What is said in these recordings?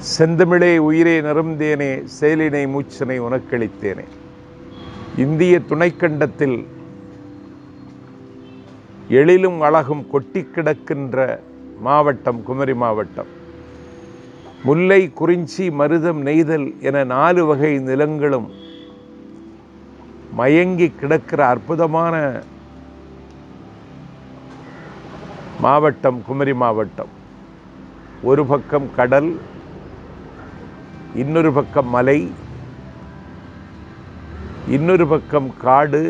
செந்தமிழே உயிரே நறுந்தேனே செயலினை மூச்சனை உனக்களித்தேனே இந்திய துணைக்கண்டத்தில் எழிலும் அழகும் கொட்டி கிடக்கின்ற மாவட்டம் குமரி மாவட்டம் முல்லை குறிஞ்சி மருதம் நெய்தல் என நாலு வகை நிலங்களும் மயங்கி கிடக்கிற அற்புதமான மாவட்டம் குமரி மாவட்டம் ஒரு பக்கம் கடல் இன்னொரு பக்கம் மலை இன்னொரு பக்கம் காடு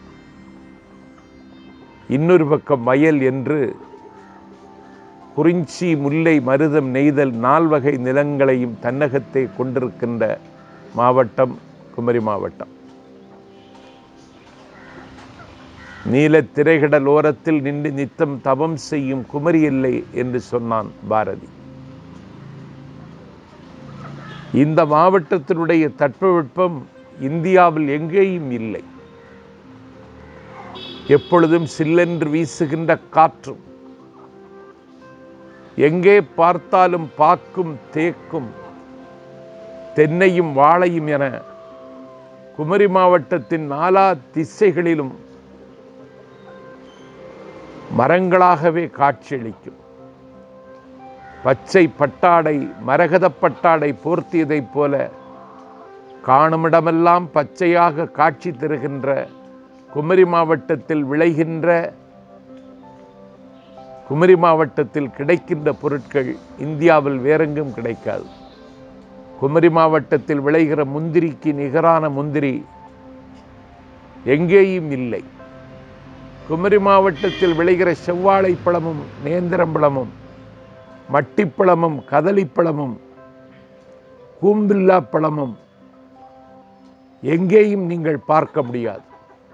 இன்னொரு பக்கம் வயல் என்று குறிஞ்சி முல்லை மருதம் நெய்தல் நால்வகை நிலங்களையும் தன்னகத்தை கொண்டிருக்கின்ற மாவட்டம் குமரி மாவட்டம் நீலத் திரைகடல் ஓரத்தில் நின்று நித்தம் தவம் செய்யும் குமரி இல்லை என்று சொன்னான் பாரதி இந்த மாவட்டத்தினுடைய தட்பவெப்பம் இந்தியாவில் எங்கேயும் இல்லை எப்பொழுதும் சில்லென்று வீசுகின்ற காற்றும் எங்கே பார்த்தாலும் பாக்கும் தேக்கும் தென்னையும் வாழையும் என குமரி மாவட்டத்தின் நாலா திசைகளிலும் மரங்களாகவே காட்சியளிக்கும் பச்சை பட்டாடை மரகத பட்டாடை போர்த்தியதைப் போல காணுமிடமெல்லாம் பச்சையாக காட்சி தருகின்ற குமரி மாவட்டத்தில் விளைகின்ற குமரி மாவட்டத்தில் கிடைக்கின்ற பொருட்கள் இந்தியாவில் வேறெங்கும் கிடைக்காது குமரி மாவட்டத்தில் விளைகிற முந்திரிக்கு நிகரான முந்திரி எங்கேயும் இல்லை குமரி மாவட்டத்தில் விளைகிற செவ்வாழை பழமும் நேந்திரம்பழமும் மட்டிப்பழமும் கதலிப்பழமும் கூம்பில்லா பழமும் எங்கேயும் நீங்கள் பார்க்க முடியாது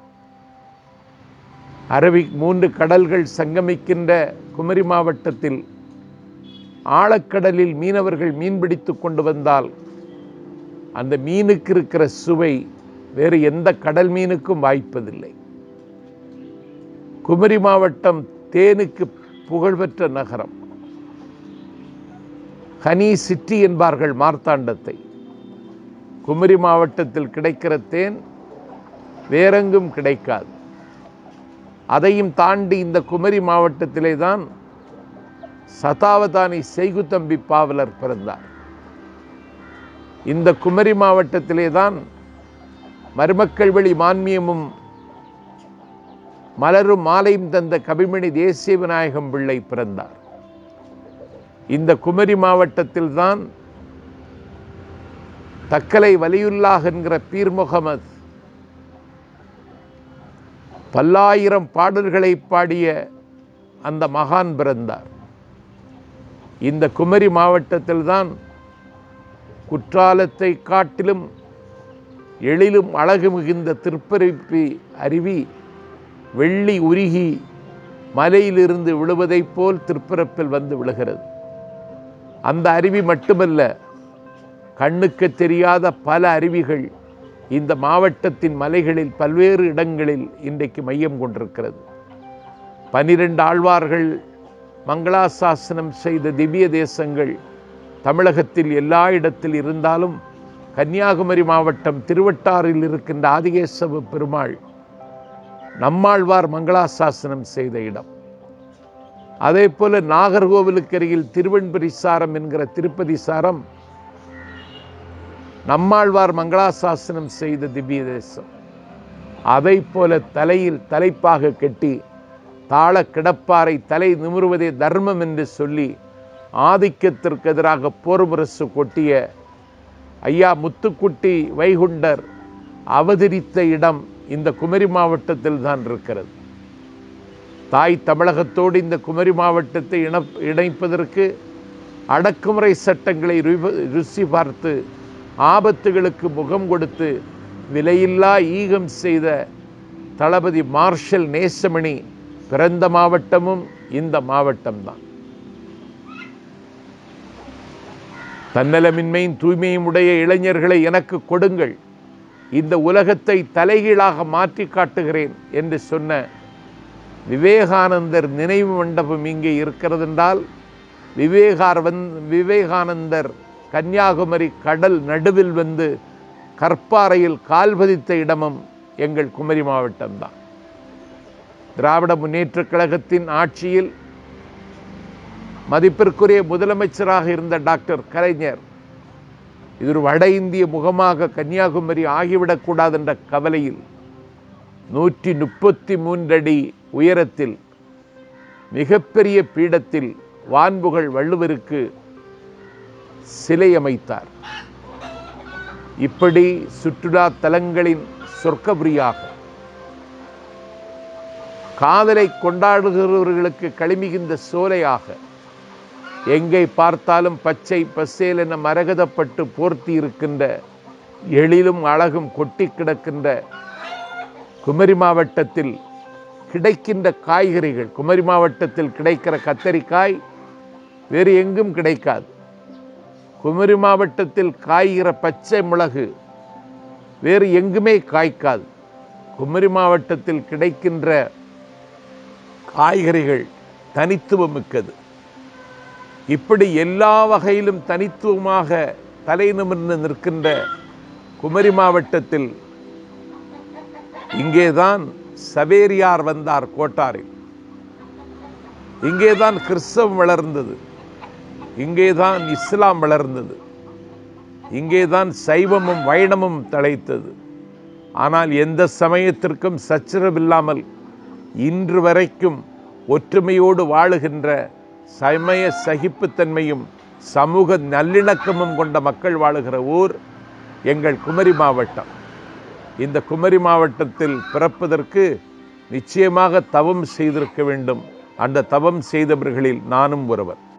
அரபி மூன்று கடல்கள் சங்கமிக்கின்ற குமரி மாவட்டத்தில் ஆழக்கடலில் மீனவர்கள் மீன்பிடித்து கொண்டு வந்தால் அந்த மீனுக்கு இருக்கிற சுவை வேறு எந்த கடல் மீனுக்கும் வாய்ப்பதில்லை குமரி மாவட்டம் தேனுக்கு புகழ்பெற்ற நகரம் ஹனி சிட்டி என்பார்கள் மார்த்தாண்டத்தை குமரி மாவட்டத்தில் கிடைக்கிற தேன் வேறெங்கும் கிடைக்காது அதையும் தாண்டி இந்த குமரி மாவட்டத்திலே தான் சதாவதானி செய்குத்தம்பி பாவலர் பிறந்தார் இந்த குமரி மாவட்டத்திலே தான் மருமக்கள் வழி மான்மியமும் மலரும் மாலையும் தந்த கபிமணி தேசிய விநாயகம் பிள்ளை பிறந்தார் இந்த குமரி மாவட்டத்தில் தான் தக்கலை வலியுல்லாஹ் என்கிற பீர் முகமது பல்லாயிரம் பாடல்களை பாடிய அந்த மகான் பிறந்தார் இந்த குமரி மாவட்டத்தில் தான் குற்றாலத்தை காட்டிலும் எழிலும் அழகு மிகுந்த திருப்பரப்பி அருவி வெள்ளி உருகி மலையிலிருந்து விழுவதைப் போல் திருப்பரப்பில் வந்து விழுகிறது அந்த அருவி மட்டுமல்ல கண்ணுக்கு தெரியாத பல அருவிகள் இந்த மாவட்டத்தின் மலைகளில் பல்வேறு இடங்களில் இன்றைக்கு மையம் கொண்டிருக்கிறது பனிரெண்டு ஆழ்வார்கள் மங்களாசாசனம் செய்த திவ்ய தேசங்கள் தமிழகத்தில் எல்லா இடத்தில் இருந்தாலும் கன்னியாகுமரி மாவட்டம் திருவட்டாறில் இருக்கின்ற ஆதிகேசவ பெருமாள் நம்மாழ்வார் மங்களாசாசனம் செய்த இடம் அதே போல நாகர்கோவிலுக்கு அருகில் திருவெண்பரி சாரம் என்கிற திருப்பதி சாரம் நம்மாழ்வார் மங்களாசாசனம் செய்த திவ்ய தேசம் அதை போல தலையில் தலைப்பாக கட்டி தாள கிடப்பாரை தலை நிமிருவதே தர்மம் என்று சொல்லி ஆதிக்கத்திற்கு எதிராக போர் முரசு கொட்டிய ஐயா முத்துக்குட்டி வைகுண்டர் அவதரித்த இடம் இந்த குமரி மாவட்டத்தில் தான் இருக்கிறது தாய் தமிழகத்தோடு இந்த குமரி மாவட்டத்தை இண இணைப்பதற்கு அடக்குமுறை சட்டங்களை ருசி பார்த்து ஆபத்துகளுக்கு முகம் கொடுத்து விலையில்லா ஈகம் செய்த தளபதி மார்ஷல் நேசமணி பிறந்த மாவட்டமும் இந்த மாவட்டம்தான் தன்னலமின்மையும் தூய்மையும் உடைய இளைஞர்களை எனக்கு கொடுங்கள் இந்த உலகத்தை தலைகீழாக மாற்றி காட்டுகிறேன் என்று சொன்ன விவேகானந்தர் நினைவு மண்டபம் இங்கே இருக்கிறது என்றால் விவேகார் வந் விவேகானந்தர் கன்னியாகுமரி கடல் நடுவில் வந்து கற்பாறையில் கால் பதித்த இடமும் எங்கள் குமரி மாவட்டம்தான் திராவிட முன்னேற்றக் கழகத்தின் ஆட்சியில் மதிப்பிற்குரிய முதலமைச்சராக இருந்த டாக்டர் கலைஞர் இது ஒரு வட இந்திய முகமாக கன்னியாகுமரி ஆகிவிடக்கூடாது என்ற கவலையில் நூற்றி முப்பத்தி மூன்றடி உயரத்தில் மிகப்பெரிய பீடத்தில் வான்புகழ் வள்ளுவருக்கு சிலை அமைத்தார் இப்படி சுற்றுலா தலங்களின் சொர்க்கபுரியாக காதலை கொண்டாடுகிறவர்களுக்கு களிமிகுந்த சோலையாக எங்கே பார்த்தாலும் பச்சை பசேல் என மரகதப்பட்டு போர்த்தி இருக்கின்ற எழிலும் அழகும் கொட்டி கிடக்கின்ற குமரி மாவட்டத்தில் கிடைக்கின்ற காய்கறிகள் குமரி மாவட்டத்தில் கிடைக்கிற கத்தரிக்காய் வேறு எங்கும் கிடைக்காது குமரி மாவட்டத்தில் காய்கிற பச்சை மிளகு வேறு எங்குமே காய்க்காது குமரி மாவட்டத்தில் கிடைக்கின்ற காய்கறிகள் தனித்துவம் மிக்கது இப்படி எல்லா வகையிலும் தனித்துவமாக தலை நிமிர்ந்து நிற்கின்ற குமரி மாவட்டத்தில் இங்கேதான் சவேரியார் வந்தார் கோட்டாரில் இங்கேதான் கிறிஸ்தவம் வளர்ந்தது இங்கேதான் இஸ்லாம் வளர்ந்தது இங்கேதான் சைவமும் வைணமும் தழைத்தது ஆனால் எந்த சமயத்திற்கும் சச்சரவில்லாமல் இன்று வரைக்கும் ஒற்றுமையோடு வாழுகின்ற சமய சகிப்புத்தன்மையும் சமூக நல்லிணக்கமும் கொண்ட மக்கள் வாழுகிற ஊர் எங்கள் குமரி மாவட்டம் இந்த குமரி மாவட்டத்தில் பிறப்பதற்கு நிச்சயமாக தவம் செய்திருக்க வேண்டும் அந்த தவம் செய்தவர்களில் நானும் ஒருவர்